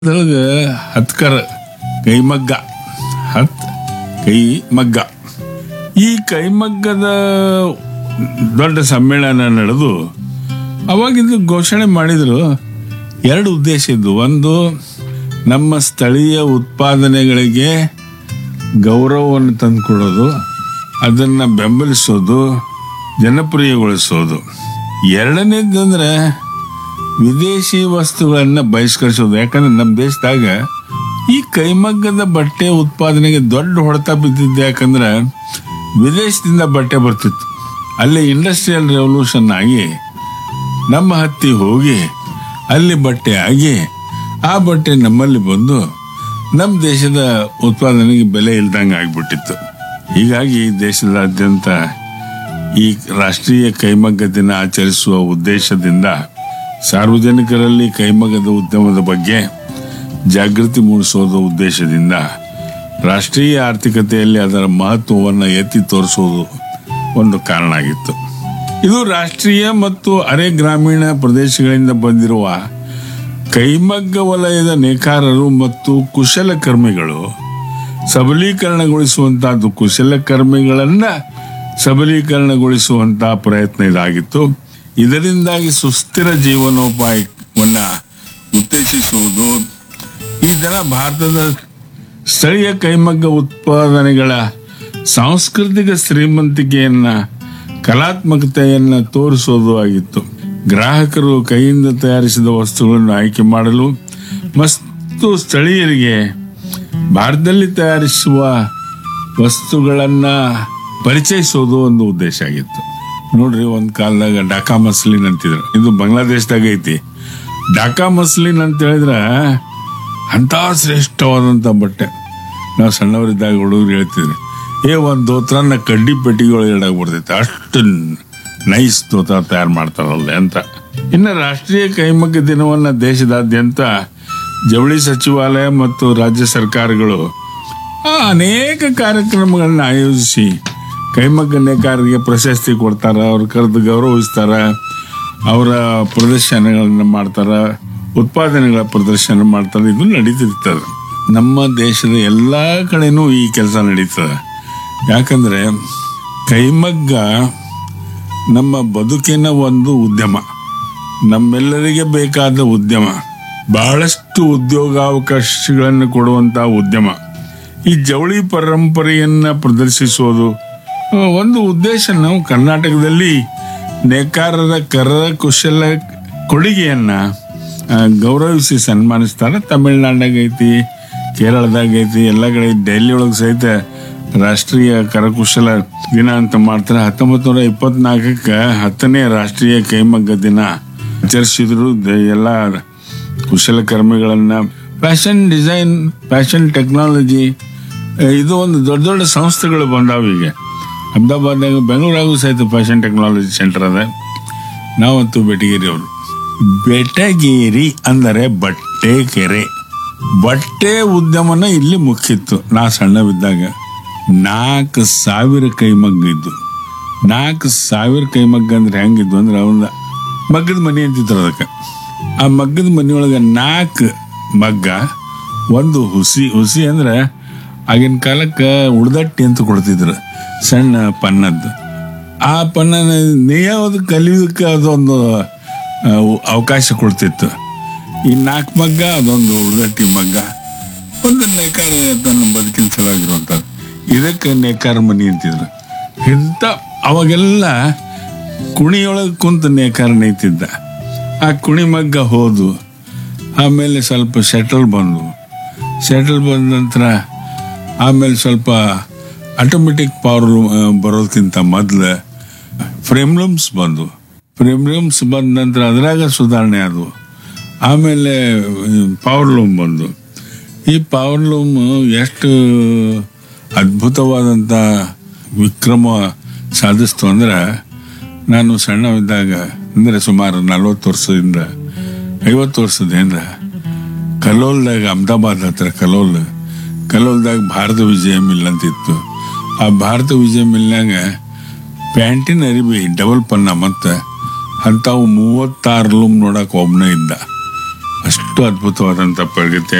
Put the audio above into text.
ಅದ್ರೊಳಗ ಹತ್ಕರ ಕೈಮಗ್ಗ ಹತ್ ಕೈ ಮಗ್ಗ ಈ ಕೈಮಗ್ಗದ ದೊಡ್ಡ ಸಮ್ಮೇಳನ ನಡೆದು ಅವಾಗಿಂದ ಘೋಷಣೆ ಮಾಡಿದ್ರು ಎರಡು ಉದ್ದೇಶ ಇದ್ದು ಒಂದು ನಮ್ಮ ಸ್ಥಳೀಯ ಉತ್ಪಾದನೆಗಳಿಗೆ ಗೌರವವನ್ನು ತಂದುಕೊಡೋದು ಅದನ್ನು ಬೆಂಬಲಿಸೋದು ಜನಪ್ರಿಯಗೊಳಿಸೋದು ಎರಡನೇದಂದ್ರೆ ವಿದೇಶಿ ವಸ್ತುಗಳನ್ನು ಬಹಿಷ್ಕರಿಸೋದು ಯಾಕಂದ್ರೆ ನಮ್ಮ ದೇಶದಾಗ ಈ ಕೈಮಗ್ಗದ ಬಟ್ಟೆ ಉತ್ಪಾದನೆಗೆ ದೊಡ್ಡ ಹೊಡೆತ ಬಿದ್ದಿದ್ದು ಯಾಕಂದ್ರೆ ವಿದೇಶದಿಂದ ಬಟ್ಟೆ ಬರ್ತಿತ್ತು ಅಲ್ಲಿ ಇಂಡಸ್ಟ್ರಿಯಲ್ ರೆವಲ್ಯೂಷನ್ ಆಗಿ ನಮ್ಮ ಹತ್ತಿ ಹೋಗಿ ಅಲ್ಲಿ ಬಟ್ಟೆ ಆಗಿ ಆ ಬಟ್ಟೆ ನಮ್ಮಲ್ಲಿ ಬಂದು ನಮ್ಮ ದೇಶದ ಉತ್ಪಾದನೆಗೆ ಬೆಲೆ ಇಲ್ದಂಗೆ ಆಗ್ಬಿಟ್ಟಿತ್ತು ಹೀಗಾಗಿ ದೇಶದಾದ್ಯಂತ ಈ ರಾಷ್ಟ್ರೀಯ ಕೈಮಗ್ಗ ದಿನ ಆಚರಿಸುವ ಉದ್ದೇಶದಿಂದ ಸಾರ್ವಜನಿಕರಲ್ಲಿ ಕೈಮಗ್ಗದ ಉದ್ಯಮದ ಬಗ್ಗೆ ಜಾಗೃತಿ ಮೂಡಿಸೋದು ಉದ್ದೇಶದಿಂದ ರಾಷ್ಟ್ರೀಯ ಆರ್ಥಿಕತೆಯಲ್ಲಿ ಅದರ ಮಹತ್ವವನ್ನು ಎತ್ತಿ ತೋರಿಸೋದು ಒಂದು ಕಾರಣ ಆಗಿತ್ತು ಇದು ರಾಷ್ಟ್ರೀಯ ಮತ್ತು ಅರೆ ಗ್ರಾಮೀಣ ಪ್ರದೇಶಗಳಿಂದ ಬಂದಿರುವ ಕೈಮಗ್ಗ ವಲಯದ ನೇಕಾರರು ಮತ್ತು ಕುಶಲಕರ್ಮಿಗಳು ಸಬಲೀಕರಣಗೊಳಿಸುವಂತಹದ್ದು ಕುಶಲಕರ್ಮಿಗಳನ್ನ ಸಬಲೀಕರಣಗೊಳಿಸುವಂತಹ ಪ್ರಯತ್ನ ಇದಾಗಿತ್ತು ಇದರಿಂದಾಗಿ ಸುಸ್ಥಿರ ಜೀವನೋಪಾಯವನ್ನ ಉತ್ತೇಜಿಸುವುದು ಈ ದಿನ ಭಾರತದ ಸ್ಥಳೀಯ ಕೈಮಗ್ಗ ಉತ್ಪಾದನೆಗಳ ಸಾಂಸ್ಕೃತಿಕ ಶ್ರೀಮಂತಿಕೆಯನ್ನ ಕಲಾತ್ಮಕತೆಯನ್ನ ತೋರಿಸೋದು ಆಗಿತ್ತು ಗ್ರಾಹಕರು ಕೈಯಿಂದ ತಯಾರಿಸಿದ ವಸ್ತುಗಳನ್ನು ಆಯ್ಕೆ ಮಾಡಲು ಮತ್ತು ಸ್ಥಳೀಯರಿಗೆ ಭಾರತದಲ್ಲಿ ತಯಾರಿಸುವ ವಸ್ತುಗಳನ್ನ ಪರಿಚಯಿಸೋದು ಒಂದು ಉದ್ದೇಶ ಆಗಿತ್ತು ನೋಡ್ರಿ ಒಂದ್ ಕಾಲದಾಗ ಡಾಕಾ ಮಸ್ಲಿನ್ ಅಂತಿದ್ರು ಇದು ಬಾಂಗ್ಲಾದೇಶದಾಗ ಐತಿ ಡಾಕಾ ಮಸ್ಲಿನ್ ಅಂತ ಹೇಳಿದ್ರ ಅಂತ ಶ್ರೇಷ್ಠವಾದಂತ ಬಟ್ಟೆ ನಾವು ಸಣ್ಣವರಿದ್ದಾಗ ಹುಡುಗರು ಹೇಳ್ತಿದ್ರಿ ಏ ಒಂದ್ ದೋತ್ರನ್ನ ಕಡ್ಡಿ ಪೆಟ್ಟಿಗೆ ಇಡಕ್ ಬರ್ತೈತೆ ಅಷ್ಟು ನೈಸ್ ದೋತ್ರ ತಯಾರು ಮಾಡ್ತಾರಲ್ಲ ಅಂತ ಇನ್ನು ರಾಷ್ಟ್ರೀಯ ಕೈಮಗ್ಗ ದಿನವನ್ನ ದೇಶದಾದ್ಯಂತ ಜವಳಿ ಸಚಿವಾಲಯ ಮತ್ತು ರಾಜ್ಯ ಸರ್ಕಾರಗಳು ಆ ಅನೇಕ ಕಾರ್ಯಕ್ರಮಗಳನ್ನ ಆಯೋಜಿಸಿ ಕೈಮಗ್ಗ ನೇಕಾರರಿಗೆ ಪ್ರಶಸ್ತಿ ಕೊಡ್ತಾರ ಅವ್ರ ಕರೆದು ಗೌರವಿಸ್ತಾರ ಅವರ ಪ್ರದರ್ಶನಗಳನ್ನ ಮಾಡ್ತಾರ ಉತ್ಪಾದನೆಗಳ ಪ್ರದರ್ಶನ ಮಾಡ್ತಾರೆ ಇದು ನಡೀತಿರ್ತದೆ ನಮ್ಮ ದೇಶದ ಎಲ್ಲಾ ಕಡೆನೂ ಈ ಕೆಲಸ ನಡೀತದೆ ಯಾಕಂದ್ರೆ ಕೈಮಗ್ಗ ನಮ್ಮ ಬದುಕಿನ ಒಂದು ಉದ್ಯಮ ನಮ್ಮೆಲ್ಲರಿಗೆ ಬೇಕಾದ ಉದ್ಯಮ ಬಹಳಷ್ಟು ಉದ್ಯೋಗಾವಕಾಶಗಳನ್ನು ಕೊಡುವಂತಹ ಉದ್ಯಮ ಈ ಜವಳಿ ಪರಂಪರೆಯನ್ನ ಪ್ರದರ್ಶಿಸೋದು ಆ, ಒಂದು ಉದ್ದೇಶ ನಾವು ಕರ್ನಾಟಕದಲ್ಲಿ ನೇಕಾರರ ಕರರ ಕುಶಲ ಕೊಡುಗೆಯನ್ನ ಆ, ಗೌರವಿಸಿ ಸನ್ಮಾನಿಸ್ತಾರೆ ತಮಿಳ್ನಾಡಾಗ ಐತಿ ಕೇರಳದಾಗ ಐತಿ ಎಲ್ಲ ಕಡೆ ಡೆಲ್ಲಿ ಒಳಗೆ ಸಹಿತ ರಾಷ್ಟ್ರೀಯ ಕರಕುಶಲ ದಿನ ಅಂತ ಮಾಡ್ತಾರೆ ಹತ್ತೊಂಬತ್ತು ನೂರ ಇಪ್ಪತ್ನಾಲ್ಕಕ್ಕೆ ಹತ್ತನೇ ರಾಷ್ಟ್ರೀಯ ಕೈಮಗ್ಗ ದಿನ ಆಚರಿಸಿದ್ರು ದ- ಎಲ್ಲ ಕುಶಲಕರ್ಮಿಗಳನ್ನ ಫ್ಯಾಷನ್ ಡಿಸೈನ್ ಫ್ಯಾಷನ್ ಟೆಕ್ನಾಲಜಿ ಇದು ಒಂದು ದೊಡ್ಡ ದೊಡ್ಡ ಸಂಸ್ಥೆಗಳು ಬಂದಾವ ಈಗ ಅಹಮದಾಬಾದ್ನಾಗ ಬೆಂಗಳೂರಾಗೂ ಸಹಿತ ಫ್ಯಾಷನ್ ಟೆಕ್ನಾಲಜಿ ಸೆಂಟರ್ ಅದ ನಾವಂತೂ ಬೆಟಗೇರಿ ಅವರು ಬೆಟಗೇರಿ ಅಂದರೆ ಬಟ್ಟೆ ಕೆರೆ ಬಟ್ಟೆ ಉದ್ಯಮನ ಇಲ್ಲಿ ಮುಖ್ಯಿತ್ತು ನಾ ಸಣ್ಣವಿದ್ದಾಗ ನಾಲ್ಕು ಸಾವಿರ ಕೈಮಗ್ಗ ಇದ್ದು ನಾಲ್ಕು ಸಾವಿರ ಕೈಮಗ್ಗ ಅಂದ್ರೆ ಹೆಂಗಿದ್ವು ಅಂದ್ರೆ ಅವನ ಮಗ್ಗದ ಮನೆ ಅಂತಿದ್ರು ಅದಕ್ಕೆ ಆ ಮಗ್ಗದ ಮನೆಯೊಳಗೆ ನಾಲ್ಕು ಮಗ್ಗ ಒಂದು ಹುಸಿ ಹುಸಿ ಅಂದ್ರೆ ಆಗಿನ ಕಾಲಕ್ಕೆ ಉಳ್ದಟ್ಟಿ ಅಂತ ಕೊಡ್ತಿದ್ರು ಸಣ್ಣ ಪನ್ನದ್ದು ಆ ಪನ್ನನ ನೇಯೋದು ಕಲಿಯೋದಕ್ಕೆ ಅದೊಂದು ಆ, ಅವಕಾಶ ಕೊಡ್ತಿತ್ತು ಈ ನಾಲ್ಕು ಮಗ್ಗ ಅದೊಂದು ಉಳ್ದಟ್ಟಿ ಮಗ್ಗ ಒಂದು ನೇಕಾರ ತನ್ನ ಬದುಕಿನ ಸಲುವಾಗಿರುವಂಥದ್ದು ಇದಕ್ಕೆ ನೇಕಾರ ಮನಿ ಅಂತಿದ್ರು ಇಂಥ ಅವಾಗೆಲ್ಲ ಕುಣಿಯೊಳಗೆ ಕುಂತ ನೇಕಾರ ನೇಯ್ತಿದ್ದ ಆ ಕುಣಿ ಮಗ್ಗ ಹೋದು ಆಮೇಲೆ ಸ್ವಲ್ಪ ಶಟಲ್ ಬಂದು ಶಟಲ್ ಬಂದ ನಂತರ ಆಮೇಲೆ ಸ್ವಲ್ಪ ಆಟೋಮೆಟಿಕ್ ಪವರ್ ಬರೋದಕ್ಕಿಂತ ಮೊದಲು ಫ್ರೇಮ್ ಲೂಮ್ಸ್ ಬಂದು ಫ್ರೇಮ್ ಲೂಮ್ಸ್ ಬಂದ ನಂತರ ಅದ್ರಾಗ ಸುಧಾರಣೆ ಆದವು ಆಮೇಲೆ ಪವರ್ ಲೂಮ್ ಬಂದು ಈ ಪವರ್ ಲೂಮ್ ಎಷ್ಟು ಅದ್ಭುತವಾದಂಥ ವಿಕ್ರಮ ಸಾಧಿಸ್ತು ಅಂದ್ರೆ ನಾನು ಸಣ್ಣವಿದ್ದಾಗ ಅಂದರೆ ಸುಮಾರು ನಲ್ವತ್ತು ವರ್ಷದಿಂದ ಐವತ್ತು ವರ್ಷದಿಂದ ಕಲೋಲ್ದಾಗ ಅಹಮದಾಬಾದ್ ಹತ್ರ ಕಲೋಲ್ ಕಲೋಲ್ದಾಗ ಭಾರತ ವಿಜಯ ಮಿಲ್ ಅಂತಿತ್ತು ಆ ಭಾರತ ವಿಜಯ ಮಿಲ್ನಾಗ ಪ್ಯಾಂಟಿನ ಅರಿವಿ ಡಬಲ್ ಪನ್ನ ಮತ್ತು ಅಂಥವು ಮೂವತ್ತಾರು ಲೂಮ್ ನೋಡಕ್ಕೆ ಒಬ್ಬನೇ ಇದ್ದ ಅಷ್ಟು ಅದ್ಭುತವಾದಂಥ ಪ್ರಗತಿ